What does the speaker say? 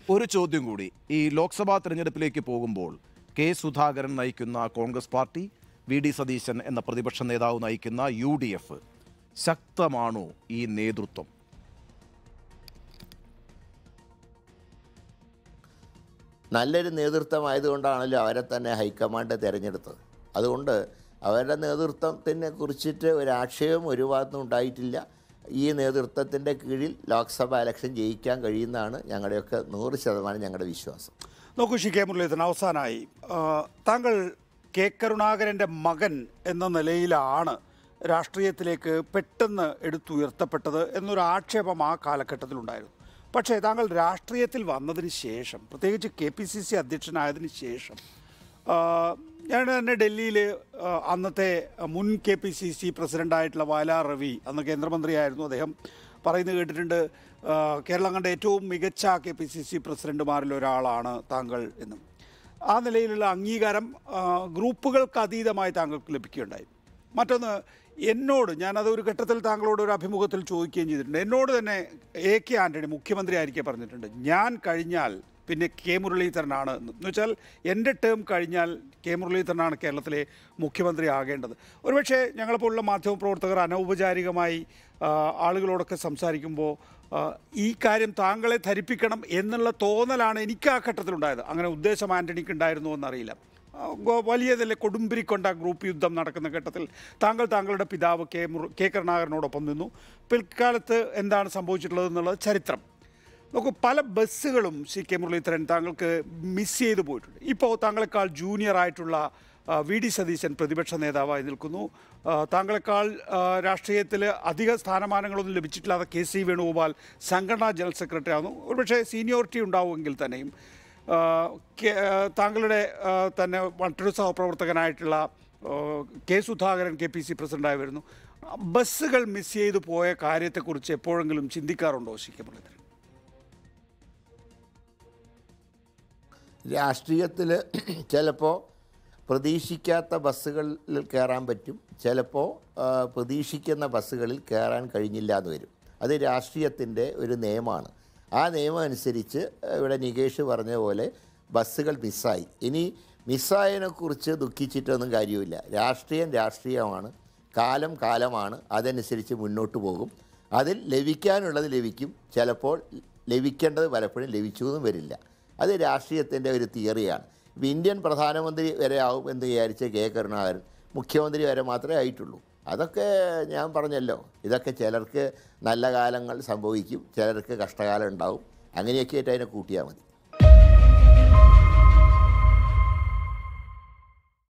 ഒരു ചോദ്യം കൂടി ഈ ലോക്സഭാ തെരഞ്ഞെടുപ്പിലേക്ക് പോകുമ്പോൾ കെ സുധാകരൻ നയിക്കുന്ന Congress party V D Satheesan എന്ന പ്രതിപക്ഷ നേതാവ് നയിക്കുന്ന യു ഡി എഫ് ശക്തമാണോ ഈ നേതൃത്വം നല്ലൊരു നേതൃത്വമായതുകൊണ്ടാണല്ലോ അവരെ തന്നെ ഹൈക്കമാൻഡ് തിരഞ്ഞെടുത്തത് അതുകൊണ്ട് അവരുടെ നേതൃത്വത്തിനെ കുറിച്ചിട്ട് ഒരു ആക്ഷേപം ഒരു ഭാഗത്തും ഉണ്ടായിട്ടില്ല ഈ നേതൃത്വത്തിൻ്റെ കീഴിൽ ലോക്സഭ ഇലക്ഷൻ ജയിക്കാൻ കഴിയുന്നതാണ് ഞങ്ങളുടെയൊക്കെ നൂറ് ശതമാനം ഞങ്ങളുടെ വിശ്വാസം നോക്കൂ ശ്രീ കെ മുരളീധരൻ അവസാനമായി ആ, താങ്കൾ കെ കരുണാകരൻ്റെ മകൻ എന്ന നിലയിലാണ് രാഷ്ട്രീയത്തിലേക്ക് പെട്ടെന്ന് എടുത്തുയർത്തപ്പെട്ടത് എന്നൊരു ആക്ഷേപം ആ കാലഘട്ടത്തിലുണ്ടായിരുന്നു പക്ഷേ താങ്കൾ രാഷ്ട്രീയത്തിൽ വന്നതിന് ശേഷം പ്രത്യേകിച്ച് കെ പി സി സി അധ്യക്ഷനായതിനു ശേഷം ആ, ഞാൻ തന്നെ ഡൽഹിയിൽ അന്നത്തെ മുൻ കെ പി സി സി പ്രസിഡൻ്റായിട്ടുള്ള വയലാർ രവി അന്ന് കേന്ദ്രമന്ത്രിയായിരുന്നു അദ്ദേഹം പറയുന്നത് കേട്ടിട്ടുണ്ട് ആ, കേരളം കണ്ട ഏറ്റവും മികച്ച കെ പി സി സി പ്രസിഡന്റുമാരിൽ ഒരാളാണ് താങ്കൾ എന്നും ആ നിലയിലുള്ള അംഗീകാരം ആ, ഗ്രൂപ്പുകൾക്ക് അതീതമായി താങ്കൾക്ക് ലഭിക്കുകയുണ്ടായി മറ്റൊന്ന് എന്നോട് ഞാനത് ഒരു ഘട്ടത്തിൽ താങ്കളോട് ഒരു അഭിമുഖത്തിൽ ചോദിക്കുകയും ചെയ്തിട്ടുണ്ട് എന്നോട് തന്നെ എ കെ ആൻ്റണി മുഖ്യമന്ത്രി ആയിരിക്കെ പറഞ്ഞിട്ടുണ്ട് ഞാൻ കഴിഞ്ഞാൽ പിന്നെ കെ മുരളീധരനാണ് എന്ന് എന്ന് വെച്ചാൽ എൻ്റെ ടേം കഴിഞ്ഞാൽ കെ മുരളീധരനാണ് കേരളത്തിലെ മുഖ്യമന്ത്രി ആകേണ്ടത് ഒരുപക്ഷെ ഞങ്ങളെപ്പോലുള്ള മാധ്യമപ്രവർത്തകർ അനൗപചാരികമായി ആ, ആളുകളോടൊക്കെ സംസാരിക്കുമ്പോൾ ആ, ഈ കാര്യം താങ്കളെ ധരിപ്പിക്കണം എന്നുള്ള തോന്നലാണ് എനിക്ക് ആ ഘട്ടത്തിലുണ്ടായത് അങ്ങനെ ഉദ്ദേശം ആൻ്റണിക്ക് ഉണ്ടായിരുന്നോ എന്നറിയില്ല ആ, ഗോ- വലിയതല്ലേ കൊടുമ്പിരിക്കൊണ്ട ഗ്രൂപ്പ് യുദ്ധം നടക്കുന്ന ഘട്ടത്തിൽ താങ്കൾ താങ്കളുടെ പിതാവ് കെ മുര കെ കരുണാകരനോടൊപ്പം നിന്നു പിൽക്കാലത്ത് എന്താണ് സംഭവിച്ചിട്ടുള്ളത് എന്നുള്ളത് ചരിത്രം നോക്കൂ പല ബസ്സുകളും സി കെ മുരളീധരൻ താങ്കൾക്ക് മിസ് ചെയ്തു പോയിട്ടുണ്ട് ഇപ്പോൾ താങ്കളെക്കാൾ ജൂനിയർ ആയിട്ടുള്ള ആ, വി ഡി സതീശൻ പ്രതിപക്ഷ നേതാവായി നിൽക്കുന്നു ആ, താങ്കളെക്കാൾ രാഷ്ട്രീയത്തിൽ അധിക സ്ഥാനമാനങ്ങളൊന്നും ലഭിച്ചിട്ടില്ലാത്ത കെ സി വേണുഗോപാൽ സംഘടനാ ജനറൽ സെക്രട്ടറി ആകുന്നു ഒരുപക്ഷെ സീനിയോറിറ്റി ഉണ്ടാവുമെങ്കിൽ തന്നെയും ആ, കെ- ആ, താങ്കളുടെ ആ, തന്നെ മറ്റൊരു സഹപ്രവർത്തകനായിട്ടുള്ള ആ, K Sudhakaran K P C പ്രസിഡൻ്റായി വരുന്നു ആ, ബസ്സുകൾ മിസ് ചെയ്തു പോയ കാര്യത്തെക്കുറിച്ച് എപ്പോഴെങ്കിലും ചിന്തിക്കാറുണ്ടോ സി കെ മുരളീധരൻ രാഷ്ട്രീയത്തിൽ ചിലപ്പോൾ പ്രതീക്ഷിക്കാത്ത ബസ്സുകളിൽ കയറാൻ പറ്റും ചിലപ്പോൾ ആ, പ്രതീക്ഷിക്കുന്ന ബസ്സുകളിൽ കയറാൻ കഴിഞ്ഞില്ല എന്ന് വരും അത് രാഷ്ട്രീയത്തിൻ്റെ ഒരു നിയമമാണ് ആ നിയമം അനുസരിച്ച് ഇവിടെ നികേഷ് പറഞ്ഞ പോലെ ബസ്സുകൾ മിസ്സായി ഇനി മിസ്സായതിനെക്കുറിച്ച് ദുഃഖിച്ചിട്ടൊന്നും കാര്യമില്ല രാഷ്ട്രീയം രാഷ്ട്രീയമാണ് കാലം കാലമാണ് അതനുസരിച്ച് മുന്നോട്ട് പോകും അതിൽ ലഭിക്കാനുള്ളത് ലഭിക്കും ചിലപ്പോൾ ലഭിക്കേണ്ടത് പലപ്പോഴും ലഭിച്ചു എന്നും വരില്ല അത് രാഷ്ട്രീയത്തിൻ്റെ ഒരു തിയറിയാണ് ഇപ്പം ഇന്ത്യൻ പ്രധാനമന്ത്രി വരെ ആവും എന്ന് വിചാരിച്ച കെ കരുണാകരൻ മുഖ്യമന്ത്രി വരെ മാത്രമേ ആയിട്ടുള്ളൂ അതൊക്കെ ഞാൻ പറഞ്ഞല്ലോ ഇതൊക്കെ ചിലർക്ക് നല്ല കാലങ്ങൾ സംഭവിക്കും ചിലർക്ക് കഷ്ടകാലം ഉണ്ടാവും അങ്ങനെയൊക്കെ ആയിട്ട് അതിനെ കൂട്ടിയാൽ മതി